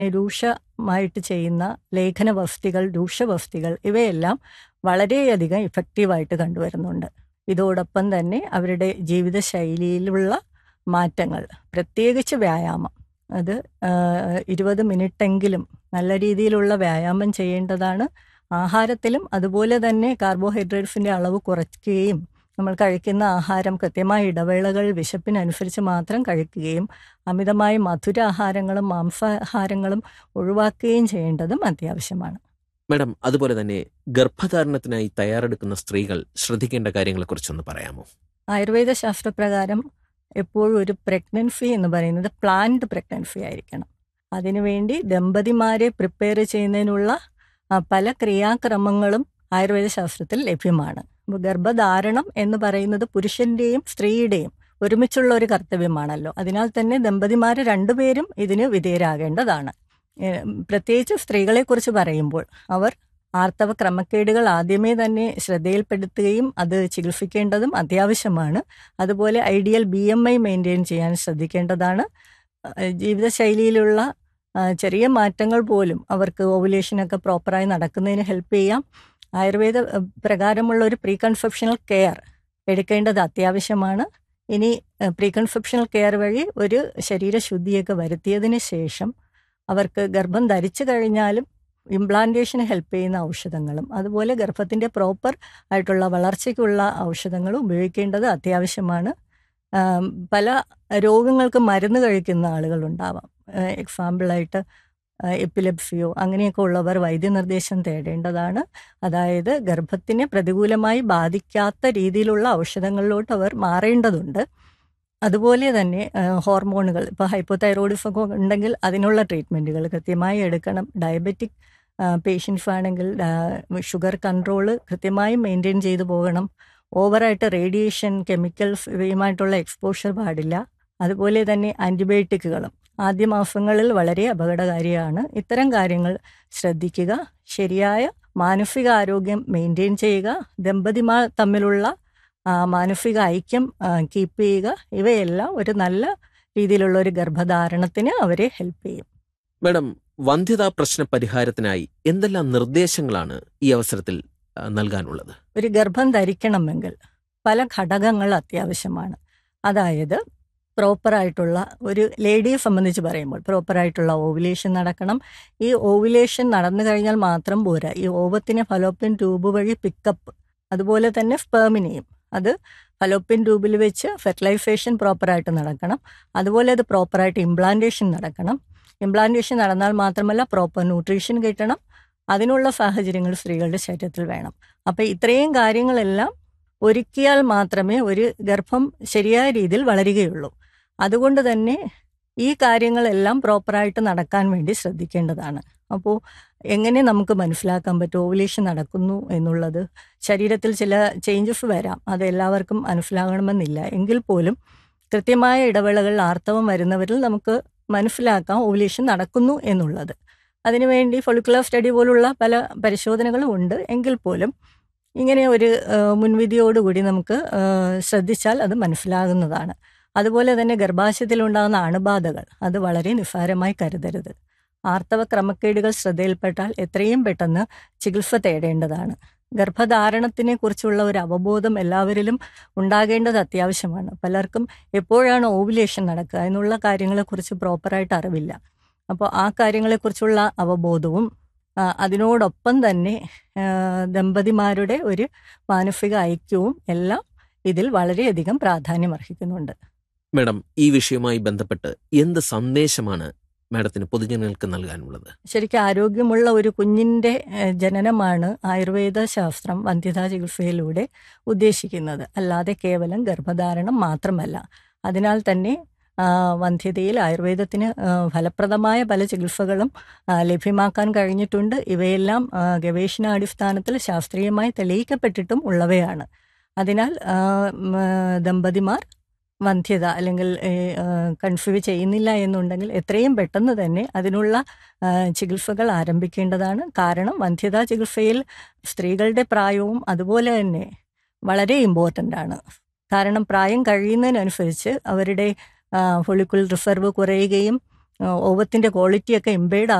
രൂക്ഷമായിട്ട് ചെയ്യുന്ന ലേഖന വസ്തികൾ രൂക്ഷവസ്തികൾ ഇവയെല്ലാം വളരെയധികം ഇഫക്റ്റീവായിട്ട് കണ്ടുവരുന്നുണ്ട് ഇതോടൊപ്പം തന്നെ അവരുടെ ജീവിതശൈലിയിലുള്ള മാറ്റങ്ങൾ പ്രത്യേകിച്ച് വ്യായാമം അത് ഇരുപത് മിനിറ്റെങ്കിലും നല്ല രീതിയിലുള്ള വ്യായാമം ചെയ്യേണ്ടതാണ് ആഹാരത്തിലും അതുപോലെ തന്നെ കാർബോഹൈഡ്രേറ്റ്സിൻ്റെ അളവ് കുറയ്ക്കുകയും നമ്മൾ കഴിക്കുന്ന ആഹാരം കൃത്യമായ ഇടവേളകൾ വിശപ്പിനനുസരിച്ച് മാത്രം കഴിക്കുകയും അമിതമായി മധുരാഹാരങ്ങളും മാംസാഹാരങ്ങളും ഒഴിവാക്കുകയും ചെയ്യേണ്ടതും അത്യാവശ്യമാണ് മാഡം അതുപോലെ തന്നെ ഗർഭധാരണത്തിനായി തയ്യാറെടുക്കുന്ന സ്ത്രീകൾ ശ്രദ്ധിക്കേണ്ട കാര്യങ്ങളെക്കുറിച്ചൊന്ന് പറയാമോ ആയുർവേദ ശാസ്ത്രപ്രകാരം എപ്പോഴും ഒരു പ്രഗ്നൻസി എന്ന് പറയുന്നത് പ്ലാൻഡ് പ്രഗ്നൻസി ആയിരിക്കണം അതിനുവേണ്ടി ദമ്പതിമാരെ പ്രിപ്പയർ ചെയ്യുന്നതിനുള്ള പല ക്രിയാക്രമങ്ങളും ആയുർവേദ ശാസ്ത്രത്തിൽ ലഭ്യമാണ് ഗർഭധാരണം എന്ന് പറയുന്നത് പുരുഷന്റെയും സ്ത്രീയുടെയും ഒരുമിച്ചുള്ള ഒരു കർത്തവ്യമാണല്ലോ അതിനാൽ തന്നെ ദമ്പതിമാർ രണ്ടുപേരും ഇതിന് വിധേയരാകേണ്ടതാണ് പ്രത്യേകിച്ച് സ്ത്രീകളെക്കുറിച്ച് പറയുമ്പോൾ അവർ ആർത്തവ ക്രമക്കേടുകൾ ആദ്യമേ തന്നെ ശ്രദ്ധയിൽപ്പെടുത്തുകയും അത് ചികിത്സിക്കേണ്ടതും അത്യാവശ്യമാണ് അതുപോലെ ideal B M I maintain ചെയ്യാൻ ശ്രദ്ധിക്കേണ്ടതാണ് ജീവിതശൈലിയിലുള്ള ചെറിയ മാറ്റങ്ങൾ പോലും അവർക്ക് ഓവുലേഷനൊക്കെ പ്രോപ്പറായി നടക്കുന്നതിന് ഹെൽപ്പ് ചെയ്യാം ആയുർവേദ പ്രകാരമുള്ള ഒരു പ്രീ കൺസെപ്ഷണൽ കെയർ എടുക്കേണ്ടത് അത്യാവശ്യമാണ് ഇനി പ്രീ കൺസെപ്ഷണൽ കെയർ വഴി ഒരു ശരീരശുദ്ധിയൊക്കെ വരുത്തിയതിന് ശേഷം അവർക്ക് ഗർഭം ധരിച്ചു കഴിഞ്ഞാലും ഇംപ്ലാന്റേഷന് ഹെൽപ്പ് ചെയ്യുന്ന ഔഷധങ്ങളും അതുപോലെ ഗർഭത്തിൻ്റെ പ്രോപ്പർ ആയിട്ടുള്ള വളർച്ചയ്ക്കുള്ള ഔഷധങ്ങളും ഉപയോഗിക്കേണ്ടത് അത്യാവശ്യമാണ് പല രോഗങ്ങൾക്ക് മരുന്ന് കഴിക്കുന്ന ആളുകളുണ്ടാവാം എക്സാമ്പിളായിട്ട് എപ്പിലെപ്സിയോ അങ്ങനെയൊക്കെ ഉള്ളവർ വൈദ്യനിർദ്ദേശം തേടേണ്ടതാണ് അതായത് ഗർഭത്തിനെ പ്രതികൂലമായി ബാധിക്കാത്ത രീതിയിലുള്ള ഔഷധങ്ങളിലോട്ട് അവർ മാറേണ്ടതുണ്ട് അതുപോലെ തന്നെ ഹോർമോണുകൾ ഇപ്പോൾ ഹൈപ്പോതൈറോയിഡിസം ഒക്കെ ഉണ്ടെങ്കിൽ അതിനുള്ള ട്രീറ്റ്മെൻറ്റുകൾ കൃത്യമായി എടുക്കണം ഡയബറ്റിക് പേഷ്യൻസ് ആണെങ്കിൽ ഷുഗർ കൺട്രോള് കൃത്യമായി മെയിൻറ്റെയിൻ ചെയ്തു പോകണം ഓവറായിട്ട് റേഡിയേഷൻ കെമിക്കൽസ് ഇവയുമായിട്ടുള്ള എക്സ്പോഷർ പാടില്ല അതുപോലെ തന്നെ ആൻറ്റിബയോട്ടിക്കുകളും ആദ്യ മാസങ്ങളിൽ വളരെ അപകടകാരിയാണ് ഇത്തരം കാര്യങ്ങൾ ശ്രദ്ധിക്കുക ശരിയായ മാനസിക ആരോഗ്യം മെയിൻറ്റെയിൻ ചെയ്യുക ദമ്പതിമാർ തമ്മിലുള്ള മാനസിക ഐക്യം കീപ്പ് ചെയ്യുക ഇവയെല്ലാം ഒരു നല്ല രീതിയിലുള്ള ഒരു ഗർഭധാരണത്തിന് അവരെ ഹെൽപ്പ് ചെയ്യും മാഡം വന്ധ്യതാ പ്രശ്ന പരിഹാരത്തിനായി എന്തെല്ലാം നിർദ്ദേശങ്ങളാണ് ഈ അവസരത്തിൽ നൽകാനുള്ളത് ഒരു ഗർഭം ധരിക്കണമെങ്കിൽ പല ഘടകങ്ങൾ അത്യാവശ്യമാണ് അതായത് പ്രോപ്പറായിട്ടുള്ള ഒരു ലേഡിയെ സംബന്ധിച്ച് പറയുമ്പോൾ പ്രോപ്പറായിട്ടുള്ള ഓവുലേഷൻ നടക്കണം ഈ ഓവുലേഷൻ നടന്നു കഴിഞ്ഞാൽ മാത്രം പോരാ ഈ ഓവത്തിനെ ഫലോപ്പിൻ ട്യൂബ് വഴി പിക്കപ്പ് അതുപോലെ തന്നെ സ്പേമിനെയും അത് ഫലോപ്പിൻ ട്യൂബിൽ വെച്ച് ഫെർട്ടിലൈസേഷൻ പ്രോപ്പറായിട്ട് നടക്കണം അതുപോലെ അത് പ്രോപ്പറായിട്ട് ഇംപ്ലാന്റേഷൻ നടക്കണം ഇംപ്ലാന്റേഷൻ നടന്നാൽ മാത്രമല്ല പ്രോപ്പർ ന്യൂട്രീഷൻ കിട്ടണം അതിനുള്ള സാഹചര്യങ്ങൾ സ്ത്രീകളുടെ ശരീരത്തിൽ വേണം അപ്പം ഇത്രയും കാര്യങ്ങളെല്ലാം ഒരുക്കിയാൽ മാത്രമേ ഒരു ഗർഭം ശരിയായ രീതിയിൽ വളരുകയുള്ളൂ അതുകൊണ്ട് തന്നെ ഈ കാര്യങ്ങളെല്ലാം പ്രോപ്പറായിട്ട് നടക്കാൻ വേണ്ടി ശ്രദ്ധിക്കേണ്ടതാണ് അപ്പോൾ എങ്ങനെ നമുക്ക് മനസ്സിലാക്കാൻ പറ്റും ഓവുലേഷൻ നടക്കുന്നു എന്നുള്ളത് ശരീരത്തിൽ ചില ചേഞ്ചസ് വരാം അത് എല്ലാവർക്കും മനസ്സിലാകണമെന്നില്ല എങ്കിൽ പോലും കൃത്യമായ ഇടവേളകളിൽ ആർത്തവം വരുന്നവരിൽ നമുക്ക് മനസ്സിലാക്കാം ഓവുലേഷൻ നടക്കുന്നു എന്നുള്ളത് അതിനുവേണ്ടി ഫൊളിക്കുലർ സ്റ്റഡി പോലുള്ള പല പരിശോധനകളും ഉണ്ട് എങ്കിൽ പോലും ഇങ്ങനെ ഒരു മുൻവിധിയോടുകൂടി നമുക്ക് ശ്രദ്ധിച്ചാൽ അത് മനസ്സിലാകുന്നതാണ് അതുപോലെ തന്നെ ഗർഭാശയത്തിലുണ്ടാകുന്ന അണുബാധകൾ അത് വളരെ നിസ്സാരമായി കരുതരുത് ആർത്തവ ക്രമക്കേടുകൾ ശ്രദ്ധയിൽപ്പെട്ടാൽ എത്രയും പെട്ടെന്ന് ചികിത്സ തേടേണ്ടതാണ് ഗർഭധാരണത്തിനെ കുറിച്ചുള്ള ഒരു അവബോധം എല്ലാവരിലും ഉണ്ടാകേണ്ടത് അത്യാവശ്യമാണ് പലർക്കും എപ്പോഴാണ് ഓവുലേഷൻ നടക്കുക എന്നുള്ള കാര്യങ്ങളെക്കുറിച്ച് പ്രോപ്പറായിട്ട് അറിവില്ല അപ്പോൾ ആ കാര്യങ്ങളെക്കുറിച്ചുള്ള അവബോധവും അതിനോടൊപ്പം തന്നെ ദമ്പതിമാരുടെ ഒരു മാനസിക ഐക്യവും എല്ലാം ഇതിൽ വളരെയധികം പ്രാധാന്യം അർഹിക്കുന്നുണ്ട് മാഡം ഈ വിഷയവുമായി ബന്ധപ്പെട്ട് എന്ത് സന്ദേശമാണ് മാഡത്തിന് പൊതുജനങ്ങൾക്ക് നൽകാനുള്ളത് ശരിക്കും ആരോഗ്യമുള്ള ഒരു കുഞ്ഞിൻ്റെ ജനനമാണ് ആയുർവേദ ശാസ്ത്രം വന്ധ്യതാ ചികിത്സയിലൂടെ ഉദ്ദേശിക്കുന്നത് അല്ലാതെ കേവലം ഗർഭധാരണം മാത്രമല്ല അതിനാൽ തന്നെ വന്ധ്യതയിൽ ആയുർവേദത്തിന് ഫലപ്രദമായ പല ചികിത്സകളും ലഭ്യമാക്കാൻ കഴിഞ്ഞിട്ടുണ്ട് ഇവയെല്ലാം ഗവേഷണാടിസ്ഥാനത്തിൽ ശാസ്ത്രീയമായി തെളിയിക്കപ്പെട്ടിട്ടും ഉള്ളവയാണ് അതിനാൽ ദമ്പതിമാർ വന്ധ്യത അല്ലെങ്കിൽ കൺഫ്യൂ ചെയ്യുന്നില്ല എന്നുണ്ടെങ്കിൽ എത്രയും പെട്ടെന്ന് തന്നെ അതിനുള്ള ചികിത്സകൾ ആരംഭിക്കേണ്ടതാണ് കാരണം വന്ധ്യതാ ചികിത്സയിൽ സ്ത്രീകളുടെ പ്രായവും അതുപോലെ തന്നെ വളരെ ഇമ്പോർട്ടൻ്റ് ആണ് കാരണം പ്രായം കഴിയുന്നതിനനുസരിച്ച് അവരുടെ ഫൊളിക്കുൽ റിസർവ് കുറയുകയും ഓവത്തിൻ്റെ ക്വാളിറ്റിയൊക്കെ ഇമ്പേർഡ്